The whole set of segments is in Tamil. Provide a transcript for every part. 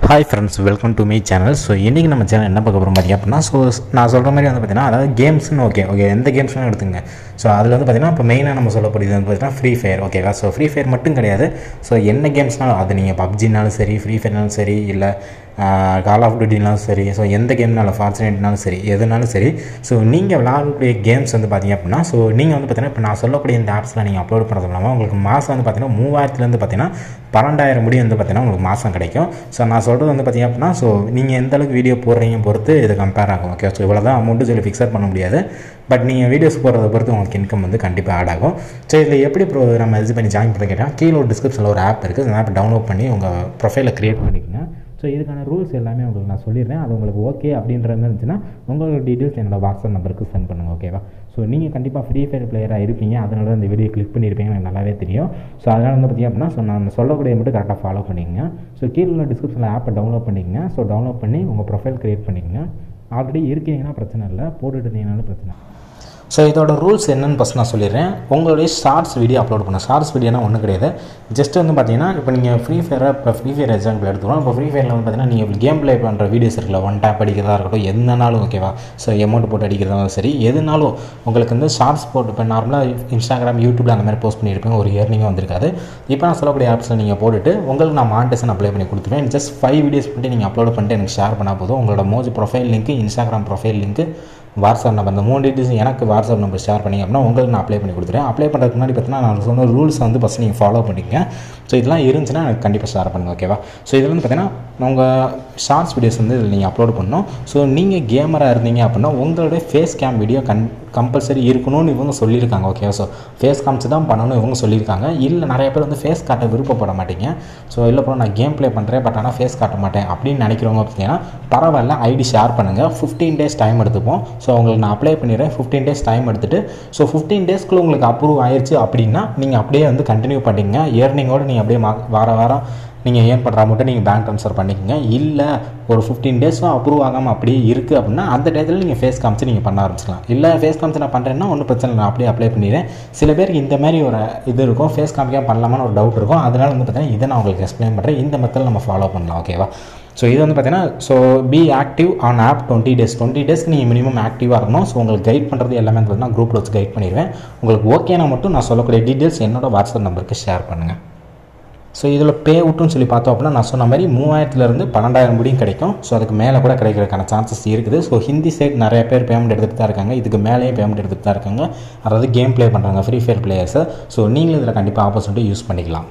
hi friends welcome to me channel so இன்றைக்கி நம்ம சேனல் என்ன பார்க்க போகிறோம் பார்த்தீங்க அப்படின்னா ஸோ நான் சொல்கிற மாதிரி வந்து பார்த்தீங்கன்னா அதாவது கேம்ஸ்னு ஓகே ஓகே எந்த கேம்ஸ்னு எடுத்துங்க ஸோ அதில் வந்து பார்த்தீங்கன்னா இப்போ மெயினாக நம்ம சொல்லக்கூடியது வந்து பார்த்தீங்கன்னா ஃப்ரீ ஃபயர் ஓகேவா ஸோ ஃப்ரீ ஃபயர் மட்டும் கிடையாது ஸோ என்ன கேம்ஸ்னாலும் அது நீங்கள் பப்ஜினாலும் சரி ஃப்ரீ ஃபயர்னாலும் சரி இல்லை கால் ஆஃப் டியூட்டினாலும் சரி ஸோ எந்த கேம்னாலும் ஃபார்ச்சுனேட்னாலும் சரி எதுனாலும் சரி ஸோ நீங்கள் விளாடக்கூடிய கேம்ஸ் வந்து பார்த்தீங்க அப்படின்னா ஸோ நீங்கள் வந்து பார்த்தீங்கன்னா இப்போ நான் சொல்லக்கூடிய இந்த ஆப்ஸில் நீங்கள் அப்லோட் பண்ணுறது இல்லாமல் உங்களுக்கு மாதம் வந்து பார்த்தீங்கன்னா மூவாயிரத்துலேருந்து பார்த்தீங்கன்னா பன்னெண்டாயிரம் முடி வந்து பார்த்தீங்கன்னா உங்களுக்கு மாதம் கிடைக்கும் ஸோ நான் சொல்கிறது வந்து பார்த்தீங்க அப்படின்னா ஸோ நீங்கள் எந்த அளவுக்கு வீடியோ போடுறீங்க பொறுத்து இது கம்பேர் ஆகும் ஓகே ஸோ இவ்வளோ தான் அமௌண்ட்டு சொல்லி ஃபிக்ஸட் பண்ண முடியாது பட் நீங்கள் வீடியோஸ் போடுறத பொறுத்து உங்களுக்கு இன்கம் வந்து கண்டிப்பாக ஆட் ஆகும் ஸோ இதில் எப்படி ப்ரோ நம்ம இது பண்ணி ஜாயின் பண்ண கேட்டால் கீழே ஒரு டிஸ்கிரிப்ஷனில் ஒரு ஆப் இருக்குது அந்த ஆப் டவுன்லோட் பண்ணி உங்கள் ப்ரொஃபைலை க்ரியேட் பண்ணிக்கோங்க ஸோ இதுக்கான ரூல்ஸ் எல்லாமே உங்களுக்கு நான் சொல்லிடுறேன் அது உங்களுக்கு ஓகே அப்படின்ற மாதிரி இருந்துச்சுன்னா உங்களோட டீட்டெயில்ஸ் என்னோட வாட்ஸ்அப் நம்பருக்கு சென்ட் பண்ணுங்கள் ஓகேவா ஸோ நீங்கள் கண்டிப்பாக ஃப்ரீ ஃபயர் பிளேயராக இருப்பீங்க அதனால தான் இந்த வீடியோ கிளிக் பண்ணியிருப்பீங்க எனக்கு நல்லாவே தெரியும் ஸோ அதனால் வந்து பார்த்திங்க அப்படின்னா ஸோ நான் சொல்லக்கூடிய மட்டும் கரெக்டாக ஃபாலோ பண்ணிக்கங்க ஸோ கீழே உள்ள டிஸ்கிரிப்ஷனில் ஆப்பை டவுன்லோட் பண்ணிக்கங்க ஸோ டவுன்லோட் பண்ணி உங்கள் ப்ரொஃபைல் க்ரியேட் பண்ணிக்கங்க ஆல்ரெடி இருக்கீங்கன்னா பிரச்சனை இல்லை போட்டுட்டு இருந்தீங்கனாலும் பிரச்சனை ஸோ இதோட ரூல்ஸ் என்னென்னு ஃபஸ்ட் நான் சொல்லிடுறேன் உங்களுடைய ஷார்ட்ஸ் வீடியோ அப்லோட் பண்ண ஷார்ட்ஸ் வீடியோனா ஒன்றும் கிடையாது ஜஸ்ட் வந்து பார்த்தீங்கன்னா இப்போ நீங்கள் ஃப்ரீ ஃபயரை இப்போ ஃப்ரீ ஃபயர் எக்ஸாம்பிள் எடுத்துக்கிறோம் இப்போ ஃப்ரீ ஃபயரில் வந்து பார்த்தீங்கன்னா நீங்கள் கேம் ப்ளே பண்ணுற வீடியோஸ் இருக்குல்ல ஒன் டேப் அடிக்கிறதா இருக்கட்டும் எதுனாலும் ஓகேவா ஸோ அமௌண்ட் போட்டு அடிக்கிறதாலும் சரி எதுனாலும் உங்களுக்கு வந்து ஷார்ட்ஸ் போட்டு இப்போ நார்மலாக இன்ஸ்டாகிராம் யூடியூப்பில் அந்த மாதிரி போஸ்ட் பண்ணியிருப்பேன் ஒரு இயர்னிங்கும் வந்திருக்காது இப்போ நான் சொல்லக்கூடிய ஆப்ஸில் நீங்கள் போட்டுட்டு உங்களுக்கு நான் மானிட்டேஷன் அப்ளை பண்ணி கொடுத்துருவேன் ஜஸ்ட் ஃபைவ் வீடியோஸ் பண்ணிட்டு நீங்கள் அப்லோட் பண்ணிட்டு எனக்கு ஷேர் பண்ணால் போதும் உங்களோட Moj profile link Instagram profile link WhatsApp number அந்த மூணு டீட்டெயில்ஸ் எனக்கு வாட்ஸ்அப் நம்பர் ஷேர் பண்ணிங்க அப்படின்னா உங்களுக்கு நான் அப்ளை பண்ணி கொடுத்துருவேன் அப்ளை பண்ணுறதுக்கு முன்னாடி பார்த்தீங்கன்னா நான் சொன்ன ரூல்ஸ் வந்து ஃபஸ்ட் நீங்கள் ஃபாலோ பண்ணிக்கங்க ஸோ இதெல்லாம் இருந்துச்சுன்னா எனக்கு கண்டிப்பாக ஷேர் பண்ணுங்கள் ஓகேவா ஸோ இதில் வந்து பார்த்தீங்கன்னா உங்கள் ஷார்ட்ஸ் வீடியோஸ் வந்து இதில் நீங்கள் அப்லோட் பண்ணணும் ஸோ நீங்கள் கேமராக இருந்தீங்க அப்படின்னா உங்களுடைய ஃபேஸ் கேம் வீடியோ கன் கம்பல்சரி இருக்கணும்னு இவங்க சொல்லியிருக்காங்க ஓகே ஸோ ஃபேஸ் காமிச்சு தான் பண்ணணும் இவங்க சொல்லியிருக்காங்க இல்லை நிறைய பேர் வந்து ஃபேஸ் காட்ட விருப்பப்பட மாட்டீங்க ஸோ இல்லை ப்ரோ நான் கேம் ப்ளே பண்ணுறேன் பட் ஆனால் ஃபேஸ் காட்ட மாட்டேன் அப்படின்னு நினைக்கிறவங்க பார்த்தீங்கன்னா பரவாயில்ல ஐடி ஷேர் பண்ணுங்கள் ஃபிஃப்டீன் டேஸ் டைம் எடுத்துப்போம் ஸோ உங்களுக்கு நான் அப்ளை பண்ணிடுறேன் ஃபிஃப்டீன் டேஸ் டைம் எடுத்துகிட்டு ஸோ ஃபிஃப்டீன் டேஸ்க்குள்ளே உங்களுக்கு அப்ரூவ் ஆயிடுச்சு அப்படின்னா நீங்கள் அப்படியே வந்து கண்டினியூ பண்ணிங்க இயர்னிங்கோடு நீங்கள் அப்படியே வார வாரம் நீங்கள் ஏன் பண்ணுற அமௌண்ட்டை நீங்கள் பேங்க் ட்ரான்ஸ்ஃபர் பண்ணிக்கோங்க இல்லை ஒரு ஃபிஃப்டீன் டேஸும் அப்ரூவ் ஆகாமல் அப்படியே இருக்குது அப்படின்னா அந்த டயத்தில் நீங்கள் ஃபேஸ் காமிச்சு நீங்கள் பண்ண ஆரம்பிச்சிக்கலாம் இல்லை ஃபேஸ் காமிச்சு நான் பண்ணுறேன்னா ஒன்றும் பிரச்சனை இல்லை நான் அப்படியே அப்ளை பண்ணிடுறேன் சில பேருக்கு இந்த மாதிரி ஒரு இது இருக்கும் ஃபேஸ் காமிக்காம பண்ணலாமான்னு ஒரு டவுட் இருக்கும் அதனால் வந்து பார்த்தீங்கன்னா இதை நான் உங்களுக்கு எக்ஸ்பிளைன் பண்ணுறேன் இந்த மெத்தட் நம்ம ஃபாலோ பண்ணலாம் ஓகேவா ஸோ இது வந்து பார்த்தீங்கன்னா so be active on app twenty days twenty டேஸ்க்கு நீங்கள் மினிமம் ஆக்டிவாக இருக்கணும் ஸோ உங்களுக்கு கைட் பண்ணுறது எல்லாமே பார்த்தீங்கன்னா குரூப்பில் வச்சு கைட் பண்ணிடுவேன் உங்களுக்கு ஓகேனா மட்டும் நான் சொல்லக்கூடிய டீட்டெயில்ஸ் என்னோட வாட்ஸ்அப் நம்பருக்கு ஷேர் பண்ணுங்கள் ஸோ இதில் பே அவுட்டுன்னு சொல்லி பார்த்தோம் அப்படின்னா நான் சொன்ன மாதிரி மூவாயிரத்துலேருந்து பன்னெண்டாயிரம் முடியும் கிடைக்கும் ஸோ அதுக்கு மேலே கூட கிடைக்கிறதுக்கான சான்சஸ் இருக்குது ஸோ ஹிந்தி சைட் நிறைய பேர் பேமெண்ட் எடுத்துகிட்டு தான் இருக்காங்க இதுக்கு மேலேயும் பேமெண்ட் எடுத்துகிட்டு தான் இருக்காங்க அதாவது கேம் ப்ளே பண்ணுறாங்க ஃப்ரீ ஃபயர் பிளேயர்ஸை ஸோ நீங்களும் இதில் கண்டிப்பாக ஆப்பர்ச்சுனிட்டி யூஸ் பண்ணிக்கலாம்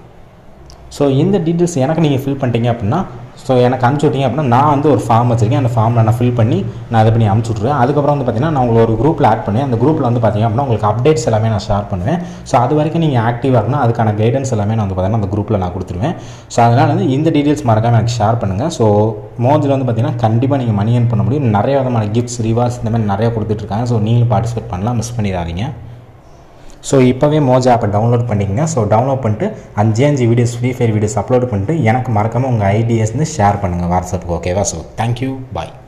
ஸோ இந்த டீட்டெயில்ஸ் எனக்கு நீங்கள் ஃபில் பண்ணிட்டீங்க அப்படின்னா ஸோ எனக்கு அனுப்பிச்சி விட்டீங்க அப்படின்னா நான் வந்து ஒரு ஃபார்ம் வச்சிருக்கேன் அந்த ஃபார்மில் நான் ஃபில் பண்ணி நான் அதை பண்ணி அனுப்பிச்சி விட்ருவேன் அதுக்கப்புறம் வந்து பார்த்தீங்கன்னா நான் உங்களுக்கு ஒரு குரூப்பில் ஆட் பண்ணி அந்த குரூப்பில் வந்து பார்த்தீங்க அப்படின்னா உங்களுக்கு அப்டேட்ஸ் எல்லாமே நான் ஷேர் பண்ணுவேன் ஸோ அது வரைக்கும் நீங்கள் ஆக்டிவாக இருக்கணும் அதுக்கான கைடன்ஸ் எல்லாமே நான் வந்து பார்த்தீங்கன்னா அந்த குரூப்பில் நான் கொடுத்துருவேன் ஸோ அதனால் வந்து இந்த டீட்டெயில்ஸ் மறக்காமல் எனக்கு ஷேர் பண்ணுங்கள் ஸோ மோஜில் வந்து பார்த்தீங்கன்னா கண்டிப்பாக நீங்கள் மணி ஏர்ன் பண்ண முடியும் நிறைய விதமான கிஃப்ட்ஸ் ரிவார்ட்ஸ் இந்த மாதிரி நிறைய கொடுத்துட்ருக்காங்க ஸோ நீங்களும் பார்ட்டிசிபேட் பண்ணலாம் மிஸ் பண்ணிடாதீங்க ஸோ இப்போவே மோஜா ஆப்பை டவுன்லோட் பண்ணிக்கங்க ஸோ டவுன்லோட் பண்ணிட்டு அஞ்சு அஞ்சு videos Free Fire videos upload பண்ணிட்டு எனக்கு மறக்காமல் உங்கள் ஐடியாஸ் வந்து ஷேர் பண்ணுங்கள் வாட்ஸ்அப்புக்கு ஓகேவா ஸோ தேங்க்யூ பாய்